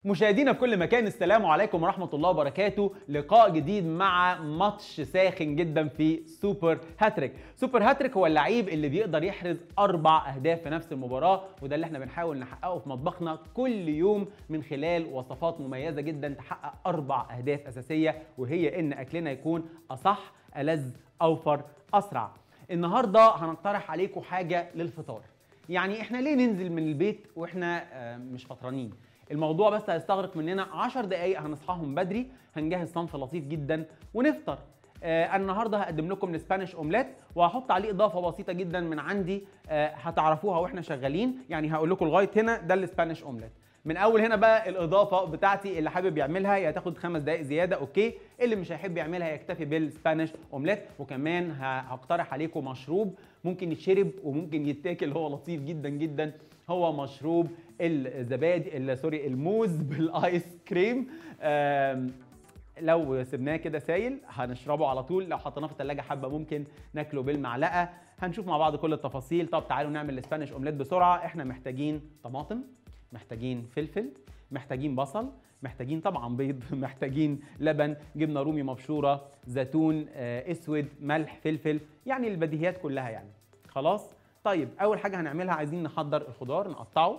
مشاهدينا في كل مكان السلام عليكم ورحمة الله وبركاته لقاء جديد مع ماتش ساخن جدا في سوبر هاتريك سوبر هاتريك هو اللعيب اللي بيقدر يحرز أربع أهداف في نفس المباراة وده اللي احنا بنحاول نحققه في مطبخنا كل يوم من خلال وصفات مميزة جدا تحقق أربع أهداف أساسية وهي إن أكلنا يكون أصح ألذ أوفر أسرع النهاردة هنقترح عليكم حاجة للفطار يعني احنا ليه ننزل من البيت واحنا آه، مش فطرانين الموضوع بس هيستغرق مننا 10 دقايق هنصحاهم بدري هنجهز صنف لطيف جدا ونفطر آه أنا النهارده هقدم لكم الاسبانيش اومليت وهحط عليه اضافه بسيطه جدا من عندي آه هتعرفوها واحنا شغالين يعني هقول لكم لغايه هنا ده الاسبانيش اومليت من اول هنا بقى الاضافه بتاعتي اللي حابب يعملها هي هتاخد خمس دقائق زياده اوكي اللي مش هيحب يعملها يكتفي بالسبانيش اومليت وكمان ه- هقترح عليكم مشروب ممكن يتشرب وممكن يتاكل هو لطيف جدا جدا هو مشروب الزبادي ال- سوري الموز بالايس كريم آم، لو سبناه كده سايل هنشربه على طول لو حطيناه في الثلاجه حبه ممكن ناكله بالمعلقه هنشوف مع بعض كل التفاصيل طب تعالوا نعمل الاسبانيش اومليت بسرعه احنا محتاجين طماطم محتاجين فلفل محتاجين بصل محتاجين طبعا بيض محتاجين لبن جبنه رومي مبشوره زيتون آه، اسود ملح فلفل يعني البديهيات كلها يعني خلاص طيب اول حاجه هنعملها عايزين نحضر الخضار نقطعه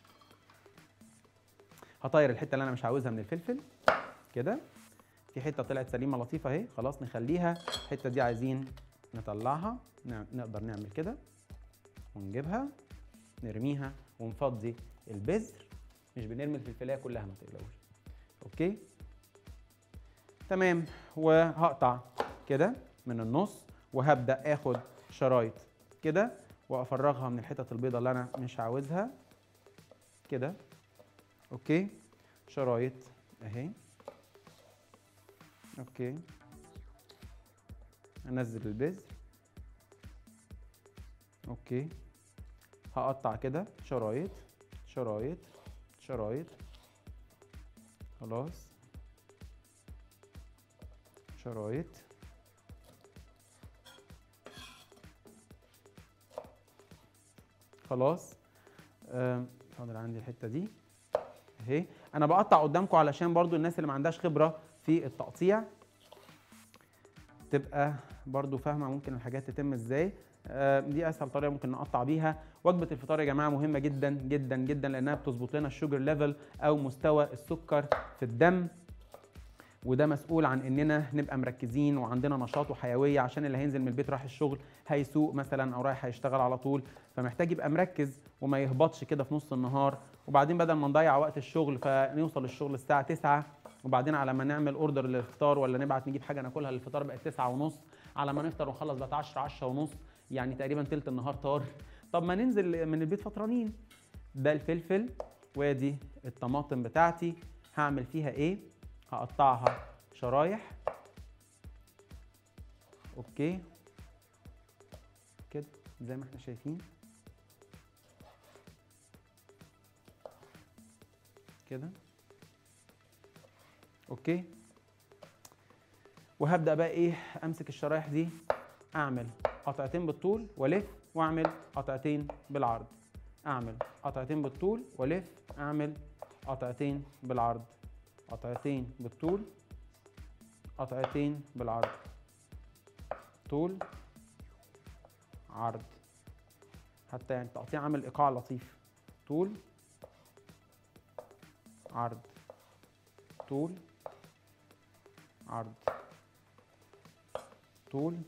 هطير الحته اللي انا مش عاوزها من الفلفل كده في حته طلعت سليمه لطيفه اهي خلاص نخليها الحته دي عايزين نطلعها نع- نقدر نعمل كده ونجيبها نرميها ونفضي البذر مش بنرمي الفلفلايه كلها ما تقلقوش اوكي تمام وهقطع كده من النص وهبدا اخد شرايط كده وافرغها من الحتت البيضاء اللي انا مش عاوزها كده اوكي شرايط اهي اوكي انزل البذر اوكي هقطع كده شرايط شرايط شرايط خلاص شرايط خلاص آم، فاضل عندي الحته دي اهي انا بقطع قدامكم علشان برضو الناس اللي ما عندهاش خبره في التقطيع تبقى برضو فاهمه ممكن الحاجات تتم ازاي آه، دي اسهل طريقه ممكن نقطع بيها وجبه الفطار يا جماعه مهمه جدا جدا جدا لانها بتظبط لنا الشوجر ليفل او مستوى السكر في الدم وده مسؤول عن اننا نبقى مركزين وعندنا نشاط وحيويه عشان اللي هينزل من البيت رايح الشغل هيسوق مثلا او رايح هيشتغل على طول فمحتاج يبقى مركز وما يهبطش كده في نص النهار وبعدين بدل ما نضيع وقت الشغل فنوصل الشغل الساعه 9 وبعدين على ما نعمل اوردر للفطار ولا نبعت نجيب حاجه ناكلها للفطار بقت 9 ونص على ما نفطر ونخلص بقت 10 10 ونص يعني تقريبا تلت النهار طار طب ما ننزل من البيت فطرانين ده الفلفل وادي الطماطم بتاعتي هعمل فيها ايه هقطعها شرايح اوكي كده زي ما احنا شايفين كده اوكي وهبدا بقى ايه امسك الشرايح دي اعمل قطعتين بالطول والف واعمل قطعتين بالعرض اعمل قطعتين بالطول والف اعمل قطعتين بالعرض قطعتين بالطول قطعتين بالعرض طول عرض حتى يعني التقطيع عامل ايقاع لطيف طول عرض طول عرض طول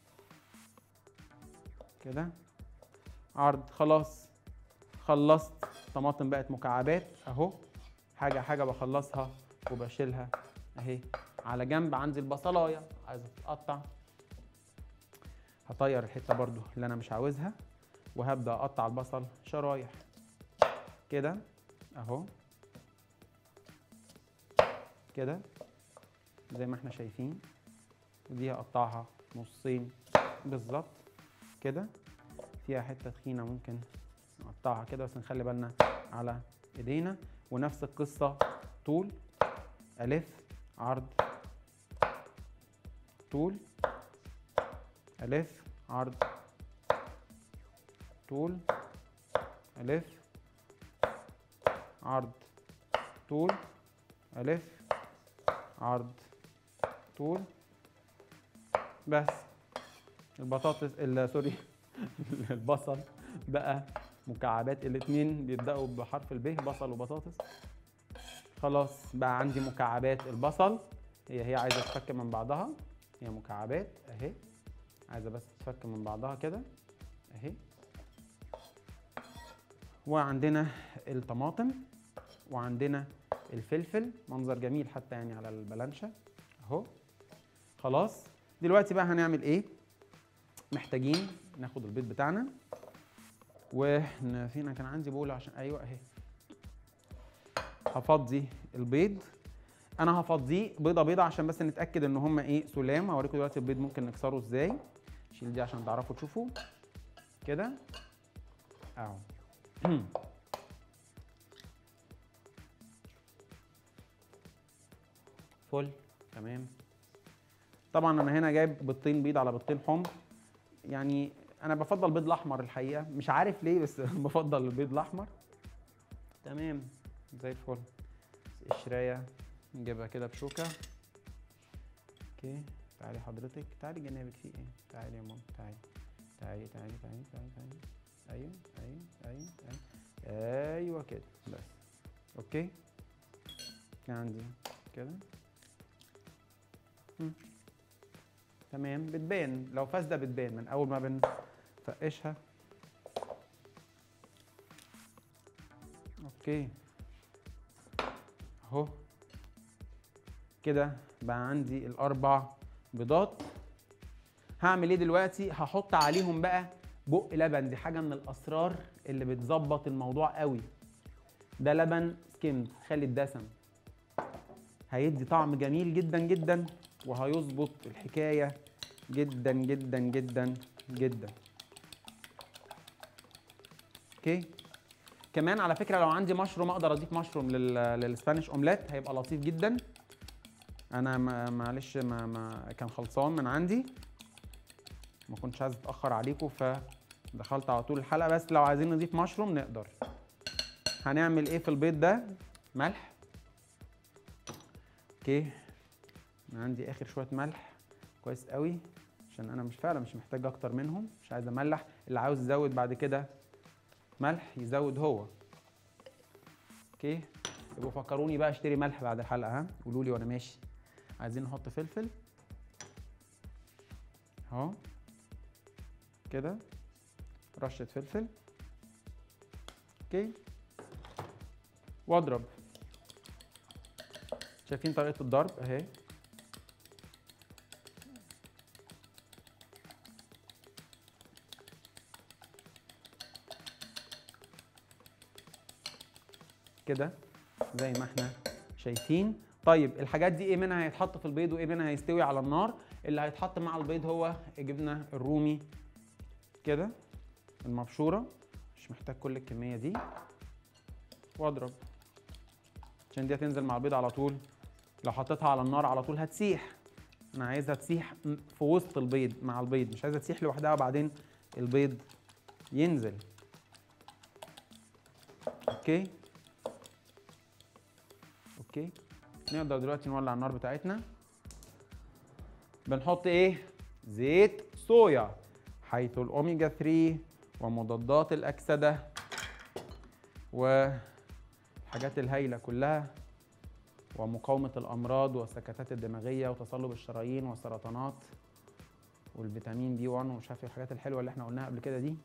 كده عرض خلاص خلصت طماطم بقت مكعبات اهو حاجه حاجه بخلصها وبشيلها اهي على جنب عندي البصلايه عايزه تتقطع هطير الحته برضو اللي انا مش عاوزها وهبدا اقطع البصل شرايح كده اهو كده زي ما احنا شايفين ودي هقطعها نصين بالظبط كده فيها حته تخينه ممكن نقطعها كده بس نخلي بالنا على ايدينا ونفس القصه طول الف عرض طول الف عرض طول الف عرض طول الف عرض طول بس البطاطس ال- سوري البصل بقى مكعبات الاتنين بيبداوا بحرف الب بصل وبطاطس خلاص بقى عندي مكعبات البصل هي هي عايزه تتفك من بعضها هي مكعبات اهي عايزه بس تتفك من بعضها كده اهي وعندنا الطماطم وعندنا الفلفل منظر جميل حتى يعني على البلانشة اهو خلاص دلوقتي بقى هنعمل ايه محتاجين ناخد البيض بتاعنا وفينا كان عندي بولة عشان ايوه اهي هفضي البيض انا هفضيه بيضه بيضه عشان بس نتاكد ان هم ايه سلام هوريكم دلوقتي البيض ممكن نكسره ازاي شيل دي عشان تعرفوا تشوفوا كده اهو فل تمام طبعا انا هنا جايب بيضتين بيض على بيضتين حمر يعني انا بفضل البيض الاحمر الحقيقه مش عارف ليه بس بفضل البيض الاحمر تمام زي الفل قشرايه نجيبها كده بشوكه اوكي تعالي حضرتك تعالي جنابك في ايه تعالي يا ماما تعالي تعالي تعالي تعالي تعالي تعالي ايوه ايوه ايوه ايوه ايوه كده بس اوكي كان عندي كده مم. تمام بتبان لو فاسده بتبان من اول ما بنفقشها اوكي اهو كده بقى عندي الاربع بيضات هعمل ايه دلوقتي هحط عليهم بقى بق لبن دي حاجه من الاسرار اللي بتظبط الموضوع قوي ده لبن سكيمد خالي الدسم هيدي طعم جميل جدا جدا وهيظبط الحكايه جدا جدا جدا جدا اوكي كمان على فكره لو عندي مشروم اقدر اضيف مشروم لل... للسبانيش اومليت هيبقى لطيف جدا انا ما معلش ما, ما كان خلصان من عندي ما كنتش عايز اتاخر عليكم فدخلت على طول الحلقه بس لو عايزين نضيف مشروم نقدر هنعمل ايه في البيض ده ملح اوكي انا عندي اخر شويه ملح كويس قوي عشان انا مش فعلا مش محتاج اكتر منهم مش عايز املح اللي عاوز يزود بعد كده ملح يزود هو اوكي يبقوا فكروني بقى اشتري ملح بعد الحلقه ها قولوا لي وانا ماشي عايزين نحط فلفل اهو كده رشه فلفل اوكي واضرب شايفين طريقه الضرب اهي كده زي ما احنا شايفين طيب الحاجات دي ايه منها هيتحط في البيض وايه منها هيستوي على النار اللي هيتحط مع البيض هو الجبنه الرومي كده المبشوره مش محتاج كل الكميه دي واضرب عشان دي هتنزل مع البيض على طول لو حطيتها على النار على طول هتسيح انا عايزها تسيح في وسط البيض مع البيض مش عايزها تسيح لوحدها وبعدين البيض ينزل اوكي اوكي نقدر دلوقتي نولع النار بتاعتنا بنحط ايه زيت صويا حيث الاوميجا 3 ومضادات الاكسده والحاجات الهايله كلها ومقاومه الامراض والسكتات الدماغيه وتصلب الشرايين والسرطانات والفيتامين بي 1 ومش عارف الحاجات الحلوه اللي احنا قلناها قبل كده دي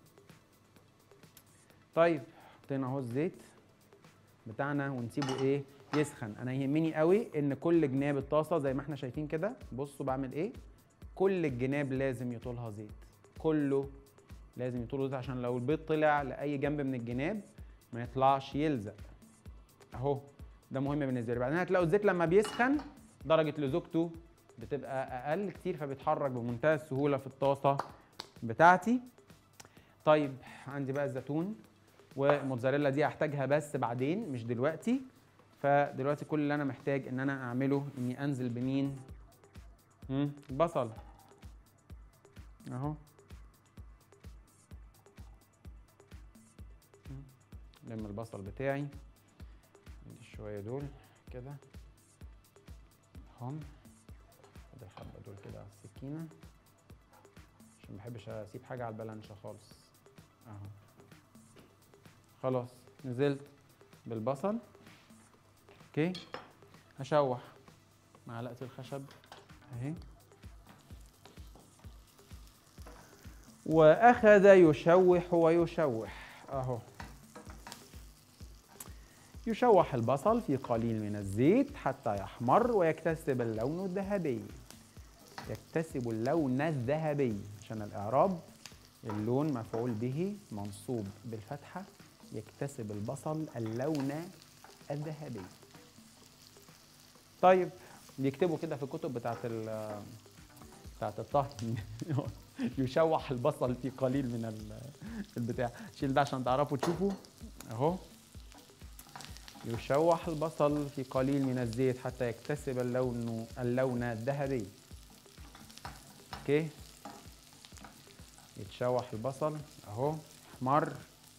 طيب حطينا اهو الزيت بتاعنا ونسيبه ايه يسخن انا يهمني قوي ان كل جناب الطاسه زي ما احنا شايفين كده بصوا بعمل ايه كل الجناب لازم يطولها زيت كله لازم يطوله زيت عشان لو البيض طلع لاي جنب من الجناب ما يطلعش يلزق اهو ده مهم بالنسبه لي بعدين هتلاقوا الزيت لما بيسخن درجه لزوجته بتبقى اقل كتير فبيتحرك بمنتهى السهوله في الطاسه بتاعتي طيب عندي بقى الزيتون والموتزاريلا دي هحتاجها بس بعدين مش دلوقتي فدلوقتي كل اللي انا محتاج ان انا اعمله اني انزل بمين مم، البصل اهو مم، لم البصل بتاعي ادي شويه دول كده اهم خد الحبه دول كده على السكينه عشان ما بحبش اسيب حاجه على البلانشه خالص اهو خلاص نزلت بالبصل اوكي هشوح معلقه الخشب اهي واخذ يشوح ويشوح اهو يشوح البصل في قليل من الزيت حتى يحمر ويكتسب اللون الذهبي يكتسب اللون الذهبي عشان الإعراب اللون مفعول به منصوب بالفتحة يكتسب البصل اللون الذهبي طيب بيكتبوا كده في الكتب بتاعت ال بتاعت الطهي يشوح البصل في قليل من ال- البتاع شيل ده عشان تعرفوا تشوفوا اهو يشوح البصل في قليل من الزيت حتى يكتسب اللون اللون الذهبي اوكي يتشوح البصل اهو احمر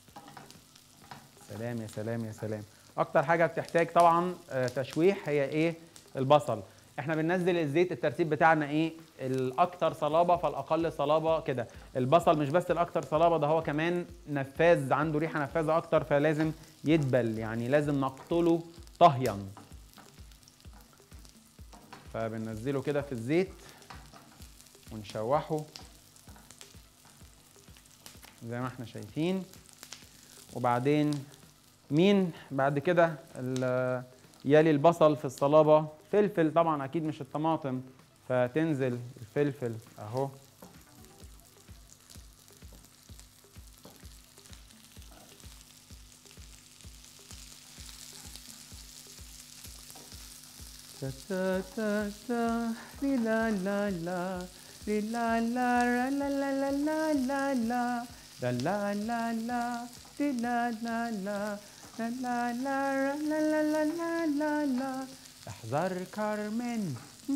سلام يا سلام يا سلام اكتر حاجه بتحتاج طبعا آه، تشويح هي ايه البصل احنا بننزل الزيت الترتيب بتاعنا ايه الاكثر صلابه فالاقل صلابه كده البصل مش بس الاكثر صلابه ده هو كمان نفاذ عنده ريحه نفاذه اكتر فلازم يدبل يعني لازم نقتله طهيا فبننزله كده في الزيت ونشوحه زي ما احنا شايفين وبعدين مين بعد كده ال- يلي البصل في الصلابة فلفل طبعا أكيد مش الطماطم فتنزل الفلفل أهو تا تا تا تا لي لا لا لا لي لا لا را لا لا لا لا لا لا لا لا لا لا لي لا لا لا لا لا لا را لا لا لا لا لا لا احذر كارمن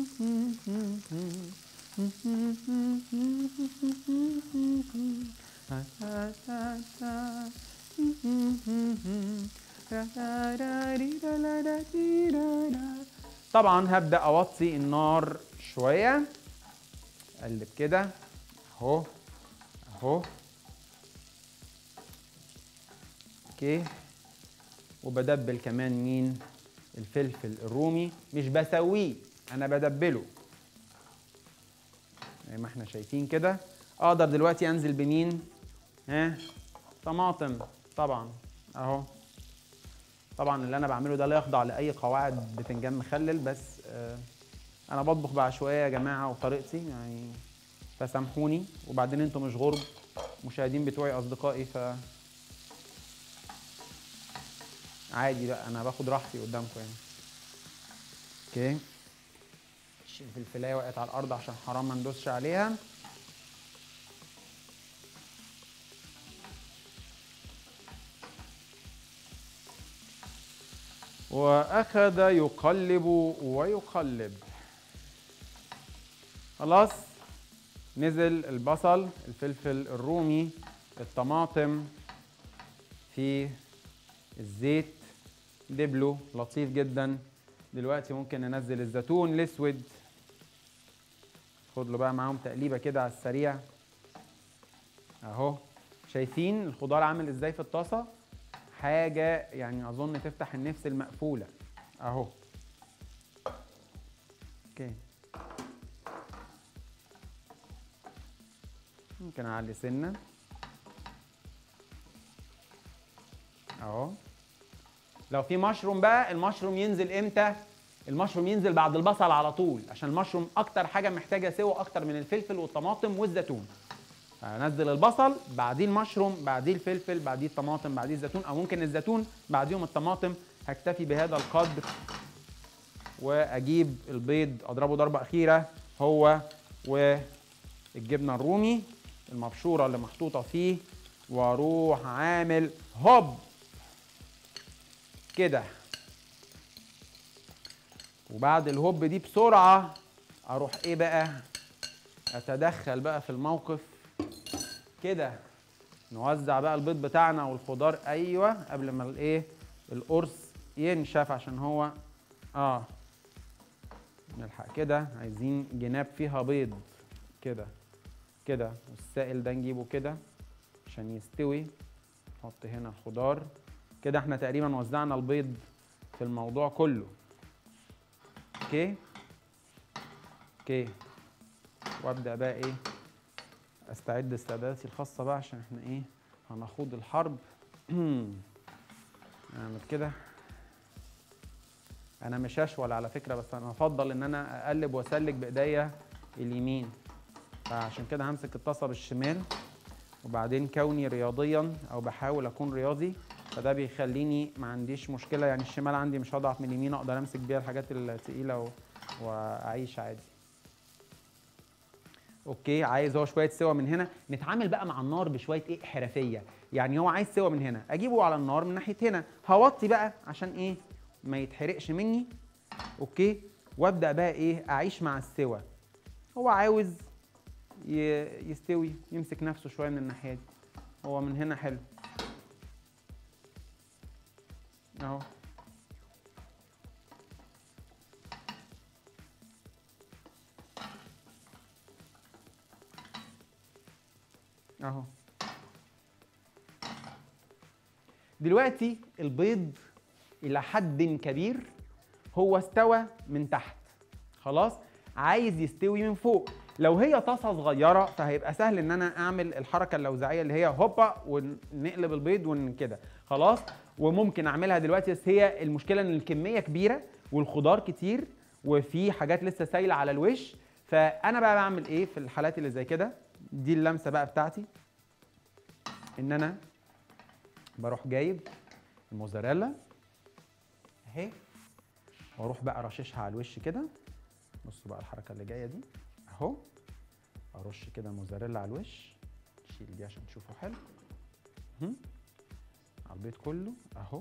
طبعا هبدا اوطي النار شويه اقلب كده اهو اهو اوكي وبدبل كمان مين الفلفل الرومي مش بسويه انا بدبله زي ما احنا شايفين كده اقدر دلوقتي انزل بمين ها طماطم طبعا اهو طبعا اللي انا بعمله ده لا يخضع لاي قواعد بتنجان مخلل بس آه انا بطبخ بعشوائيه يا جماعه وطريقتي يعني فسامحوني وبعدين انتوا مش غرب مشاهدين بتوعي اصدقائي ف عادي بقى انا باخد راحتي قدامكم يعني اوكي الفلفلايه وقعت على الارض عشان حرام ما ندوسش عليها واخذ يقلب ويقلب خلاص نزل البصل الفلفل الرومي الطماطم في الزيت دبله لطيف جدا دلوقتي ممكن ننزل الزيتون الاسود خد له بقى معاهم تقليبه كده على السريع اهو شايفين الخضار عامل ازاي في الطاسه حاجه يعني اظن تفتح النفس المقفوله اهو اوكي ممكن اعلي سنه اهو لو في مشروم بقى المشروم ينزل امتى المشروم ينزل بعد البصل على طول عشان المشروم اكتر حاجه محتاجه سوا اكتر من الفلفل والطماطم والزيتون هنزل البصل بعديه المشروم بعديه الفلفل بعديه الطماطم بعديه الزيتون او ممكن الزيتون بعديهم الطماطم هكتفي بهذا القدر واجيب البيض اضربه ضربه اخيره هو والجبنه الرومي المبشوره اللي محطوطه فيه واروح عامل هوب كده وبعد الهوب دي بسرعه اروح ايه بقى اتدخل بقى في الموقف كده نوزع بقى البيض بتاعنا والخضار ايوه قبل ما الايه القرص ينشف عشان هو اه نلحق كده عايزين جناب فيها بيض كده كده والسائل ده نجيبه كده عشان يستوي نحط هنا خضار كده احنا تقريبا وزعنا البيض في الموضوع كله اوكي اوكي وابدا بقى ايه استعد استعداداتي الخاصه بقى عشان احنا ايه هنخوض الحرب نعمل كده انا مش هشول على فكره بس انا افضل ان انا اقلب واسلك بايديا اليمين فعشان كده همسك الطاسه بالشمال وبعدين كوني رياضيا او بحاول اكون رياضي فده بيخليني ما عنديش مشكله يعني الشمال عندي مش هضعف من اليمين اقدر امسك بيها الحاجات التقيله و... واعيش عادي اوكي عايز هو شويه سوا من هنا نتعامل بقى مع النار بشويه ايه حرفيه يعني هو عايز سوا من هنا اجيبه على النار من ناحيه هنا هوطي بقى عشان ايه ما يتحرقش مني اوكي وابدا بقى ايه اعيش مع السوا هو عاوز ي- يستوي يمسك نفسه شويه من الناحيه دي هو من هنا حلو اهو اهو دلوقتي البيض الى حد كبير هو استوى من تحت خلاص عايز يستوي من فوق لو هي طاسه صغيره فهيبقى سهل ان انا اعمل الحركه اللوزعيه اللي هي هوبا ونقلب البيض وكده خلاص وممكن اعملها دلوقتي بس هي المشكله ان الكميه كبيره والخضار كتير وفي حاجات لسه سايله على الوش فانا بقى بعمل ايه في الحالات اللي زي كده دي اللمسه بقى بتاعتي ان انا بروح جايب الموزاريلا اهي واروح بقى رششها على الوش كده بصوا بقى الحركه اللي جايه دي اهو ارش كده الموزاريلا على الوش نشيل دي عشان تشوفوا حلو هم. على البيض كله اهو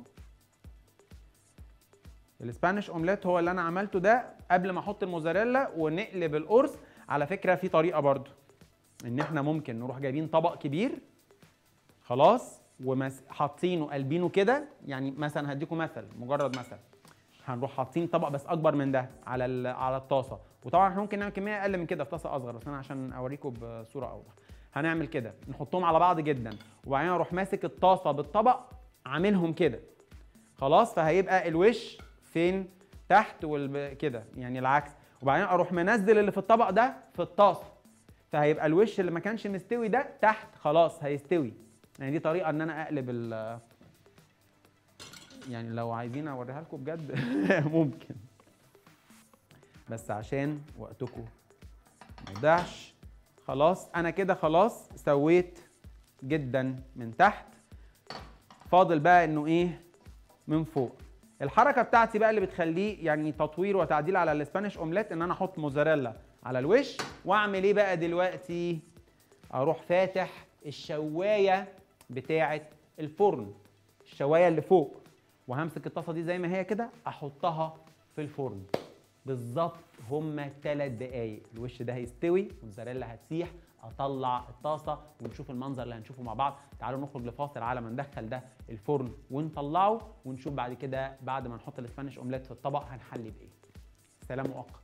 الاسبانيش اومليت هو اللي انا عملته ده قبل ما احط الموزاريلا ونقلب القرص على فكره في طريقه برضو ان احنا ممكن نروح جايبين طبق كبير خلاص وحاطينه قلبينه كده يعني مثلا هديكم مثل مجرد مثل هنروح حاطين طبق بس اكبر من ده على ال- على الطاسه وطبعا احنا ممكن نعمل كميه اقل من كده في طاسه اصغر بس انا عشان اوريكم بصوره اوضح هنعمل كده نحطهم على بعض جدا وبعدين اروح ماسك الطاسه بالطبق عاملهم كده خلاص فهيبقى الوش فين تحت وكده يعني العكس وبعدين اروح منزل اللي في الطبق ده في الطاسه فهيبقى الوش اللي ما كانش مستوي ده تحت خلاص هيستوي يعني دي طريقه ان انا اقلب ال يعني لو عايزين اوريها لكم بجد ممكن بس عشان وقتكم ما يضيعش خلاص انا كده خلاص سويت جدا من تحت فاضل بقى انه ايه من فوق الحركه بتاعتي بقى اللي بتخليه يعني تطوير وتعديل على الاسبانيش اومليت ان انا احط موزاريلا على الوش واعمل ايه بقى دلوقتي اروح فاتح الشوايه بتاعه الفرن الشوايه اللي فوق وهمسك الطاسه دي زي ما هي كده احطها في الفرن بالظبط هما ثلاث دقايق الوش ده هيستوي والموزاريلا هتسيح اطلع الطاسه ونشوف المنظر اللي هنشوفه مع بعض تعالوا نخرج لفاصل على ما ندخل ده الفرن ونطلعه ونشوف بعد كده بعد ما نحط الاسبانيش اومليت في الطبق هنحلي بايه سلام مؤقت